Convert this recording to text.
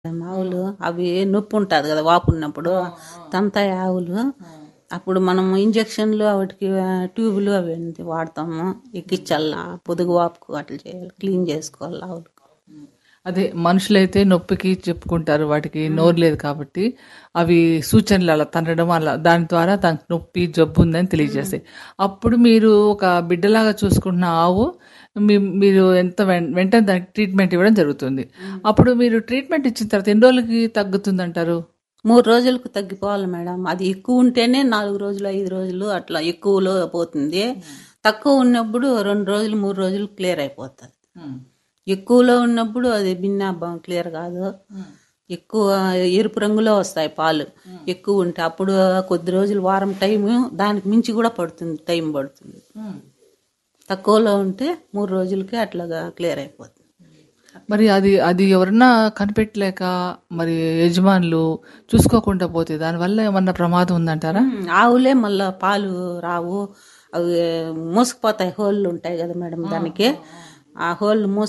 ఆవులు అవి నొప్పి ఉంటుంది కదా వాపు ఉన్నప్పుడు తంతాయి ఆవులు అప్పుడు మనం ఇంజక్షన్లు వాటికి ట్యూబులు అవి ఏంటి వాడతాము ఎక్కించాల పొదుగు వాపుకు అట్లా చేయాలి క్లీన్ చేసుకోవాలి ఆవులు అదే మనుషులైతే నొప్పికి చెప్పుకుంటారు వాటికి నోరు లేదు కాబట్టి అవి సూచనలు అలా తనడం అలా దాని ద్వారా తనకు నొప్పి జబ్బు ఉందని తెలియజేస్తాయి అప్పుడు మీరు ఒక బిడ్డలాగా చూసుకుంటున్న ఆవు మీ మీరు ఎంత వెం- వెంటనే దానికి ట్రీట్మెంట్ ఇవ్వడం జరుగుతుంది అప్పుడు మీరు ట్రీట్మెంట్ ఇచ్చిన తర్వాత ఎన్ని రోజులకి తగ్గుతుంది అంటారు మూడు రోజులకు తగ్గిపోవాలి మేడం అది ఎక్కువ ఉంటేనే నాలుగు రోజులు ఐదు రోజులు అట్లా ఎక్కువలో పోతుంది తక్కువ ఉన్నప్పుడు రెండు రోజులు మూడు రోజులు క్లియర్ అయిపోతుంది ఎక్కువలో ఉన్నప్పుడు అది భిన్నాభం క్లియర్ కాదు ఎక్కువ ఎరుపు రంగులో వస్తాయి పాలు ఎక్కువ ఉంటే అప్పుడు కొద్ది రోజులు వారం టైం దానికి మించి కూడా పడుతుంది టైం పడుతుంది తక్కువలో ఉంటే మూడు రోజులకి అట్లాగా క్లియర్ అయిపోతుంది మరి అది అది ఎవరన్నా కనిపెట్టలేక మరి యజమానులు చూసుకోకుండా పోతే దానివల్ల ఏమన్నా ప్రమాదం ఉందంటారా ఉమ్, ఆవులే మళ్ళా పాలు రావు అవి మూసుకుపోతాయి హోళ్ళు ఉంటాయి కదా మేడం దానికి ఆ హోళ్ళు మూసు